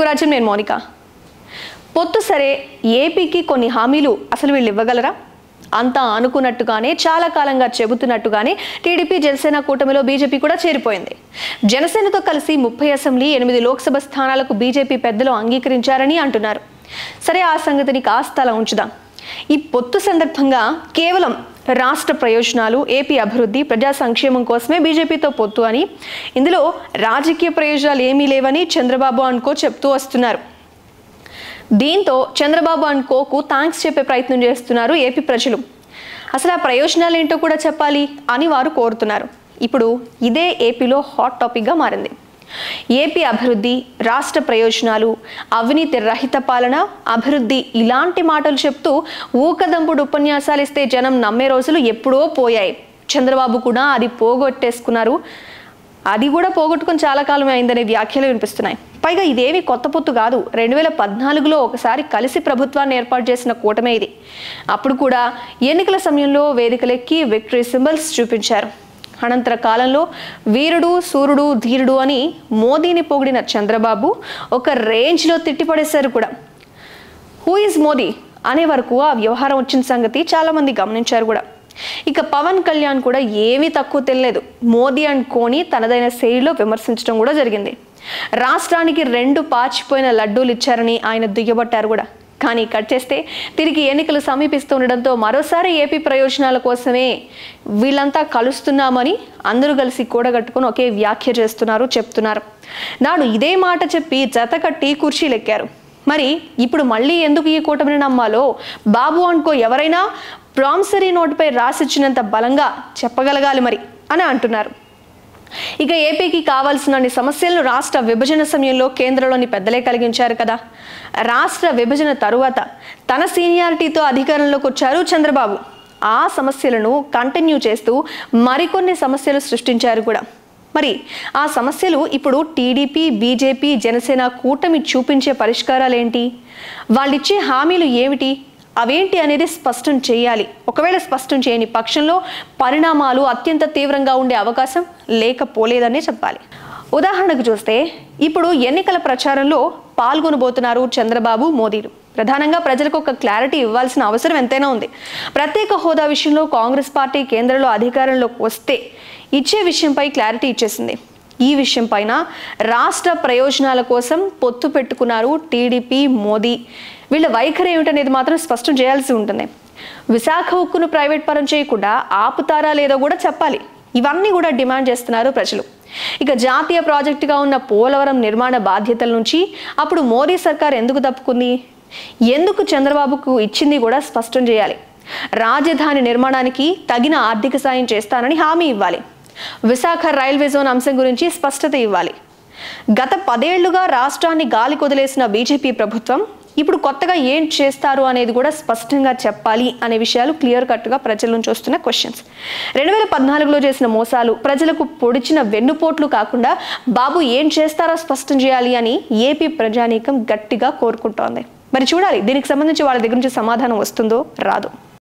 యువరాజం నేను మౌనిక పొత్తు సరే ఏపీకి కొన్ని హామీలు అసలు వీళ్ళు ఇవ్వగలరా అంతా అనుకున్నట్టుగానే చాలా కాలంగా చెబుతున్నట్టుగానే టీడీపీ జనసేన కూటమిలో బీజేపీ కూడా చేరిపోయింది జనసేనతో కలిసి ముప్పై అసెంబ్లీ ఎనిమిది లోక్సభ స్థానాలకు బీజేపీ పెద్దలు అంగీకరించారని అంటున్నారు సరే ఆ సంగతిని కాస్త అలా ఉంచుదాం ఈ పొత్తు సందర్భంగా కేవలం రాష్ట్ర ప్రయోజనాలు ఏపీ అభివృద్ధి ప్రజా సంక్షేమం కోసమే బీజేపీతో పొత్తు అని ఇందులో రాజకీయ ప్రయోజనాలు ఏమీ లేవని చంద్రబాబు అనుకో చెప్తూ వస్తున్నారు దీంతో చంద్రబాబు అండ్ కోకు థ్యాంక్స్ చెప్పే ప్రయత్నం చేస్తున్నారు ఏపీ ప్రజలు అసలు ఆ ప్రయోజనాలు ఏంటో కూడా చెప్పాలి అని వారు కోరుతున్నారు ఇప్పుడు ఇదే ఏపీలో హాట్ టాపిక్గా మారింది ఏపీ అభివృద్ధి రాష్ట్ర ప్రయోజనాలు అవినీతి రహిత పాలన అభివృద్ధి ఇలాంటి మాటలు చెప్తూ ఊకదంపుడు ఉపన్యాసాలు ఇస్తే జనం నమ్మే రోజులు ఎప్పుడో పోయాయి చంద్రబాబు కూడా అది పోగొట్టేసుకున్నారు అది కూడా పోగొట్టుకుని చాలా కాలం అయిందనే వ్యాఖ్యలు వినిపిస్తున్నాయి పైగా ఇదేవి కొత్త పొత్తు కాదు రెండు వేల పద్నాలుగులో ఒకసారి కలిసి ప్రభుత్వాన్ని ఏర్పాటు చేసిన కూటమే ఇది అప్పుడు కూడా ఎన్నికల సమయంలో వేదికలెక్కి విక్టరీ సింబల్స్ చూపించారు అనంతర కాలంలో వీరుడు సూర్యుడు ధీరుడు అని మోదీని పొగిడిన చంద్రబాబు ఒక రేంజ్లో తిట్టిపడేశారు కూడా హూ ఈజ్ మోదీ అనే వరకు ఆ వ్యవహారం వచ్చిన సంగతి చాలామంది గమనించారు కూడా ఇక పవన్ కళ్యాణ్ కూడా ఏమీ తక్కువ తెలియలేదు మోదీ అండ్ కోని తనదైన శైలిలో విమర్శించడం కూడా జరిగింది రాష్ట్రానికి రెండు పాచిపోయిన లడ్డూలు ఇచ్చారని ఆయన దుయ్యబట్టారు కూడా కానీ కట్ చేస్తే తిరిగి ఎన్నికలు సమీపిస్తుండడంతో మరోసారి ఏపీ ప్రయోజనాల కోసమే వీళ్ళంతా కలుస్తున్నామని అందరూ కలిసి కూడగట్టుకుని ఒకే వ్యాఖ్య చేస్తున్నారు చెప్తున్నారు నాడు ఇదే మాట చెప్పి జత కట్టి కుర్చీలెక్కారు మరి ఇప్పుడు మళ్ళీ ఎందుకు ఈ కూటమిని నమ్మాలో బాబు అనుకో ఎవరైనా ప్రామిసరీ నోటుపై రాసిచ్చినంత బలంగా చెప్పగలగాలి మరి అని అంటున్నారు ఇక ఏపీకి కావాల్సిన సమస్యలను రాష్ట్ర విభజన సమయంలో కేంద్రంలోని పెద్దలే కలిగించారు కదా రాష్ట్ర విభజన తరువాత తన సీనియారిటీతో అధికారంలోకి వచ్చారు చంద్రబాబు ఆ సమస్యలను కంటిన్యూ చేస్తూ మరికొన్ని సమస్యలు సృష్టించారు కూడా మరి ఆ సమస్యలు ఇప్పుడు టీడీపీ బీజేపీ జనసేన కూటమి చూపించే పరిష్కారాలు ఏంటి వాళ్ళిచ్చే హామీలు ఏమిటి అవేంటి అనేది స్పష్టం చేయాలి ఒకవేళ స్పష్టం చేయని పక్షంలో పరిణామాలు అత్యంత తీవ్రంగా ఉండే అవకాశం లేకపోలేదనే చెప్పాలి ఉదాహరణకు చూస్తే ఇప్పుడు ఎన్నికల ప్రచారంలో పాల్గొనబోతున్నారు చంద్రబాబు మోదీలు ప్రధానంగా ప్రజలకు ఒక క్లారిటీ ఇవ్వాల్సిన అవసరం ఎంతైనా ఉంది ప్రత్యేక హోదా విషయంలో కాంగ్రెస్ పార్టీ కేంద్రంలో అధికారంలోకి వస్తే ఇచ్చే విషయంపై క్లారిటీ ఇచ్చేసింది ఈ విషయం పైన రాష్ట్ర ప్రయోజనాల కోసం పొత్తు పెట్టుకున్నారు టీడీపీ మోదీ వీళ్ళ వైఖరి ఏమిటనేది మాత్రం స్పష్టం చేయాల్సి ఉంటుంది విశాఖ ఉక్కును ప్రైవేట్ పరం చేయకుండా ఆపుతారా లేదో కూడా చెప్పాలి ఇవన్నీ కూడా డిమాండ్ చేస్తున్నారు ప్రజలు ఇక జాతీయ ప్రాజెక్టుగా ఉన్న పోలవరం నిర్మాణ బాధ్యతల నుంచి అప్పుడు మోదీ సర్కార్ ఎందుకు తప్పుకుంది ఎందుకు చంద్రబాబుకు ఇచ్చింది కూడా స్పష్టం చేయాలి రాజధాని నిర్మాణానికి తగిన ఆర్థిక సాయం చేస్తానని హామీ ఇవ్వాలి విశాఖ రైల్వే జోన్ అంశం గురించి స్పష్టత ఇవ్వాలి గత పదేళ్లుగా రాష్ట్రాన్ని గాలి కొదిలేసిన బీజేపీ ప్రభుత్వం ఇప్పుడు కొత్తగా ఏం చేస్తారు అనేది కూడా స్పష్టంగా చెప్పాలి అనే విషయాలు క్లియర్ కట్గా ప్రజల నుంచి వస్తున్న క్వశ్చన్స్ రెండు వేల పద్నాలుగులో చేసిన మోసాలు ప్రజలకు పొడిచిన వెన్నుపోట్లు కాకుండా బాబు ఏం చేస్తారో స్పష్టం చేయాలి అని ఏపీ ప్రజానీకం గట్టిగా కోరుకుంటోంది మరి చూడాలి దీనికి సంబంధించి వాళ్ళ దగ్గర నుంచి సమాధానం వస్తుందో రాదో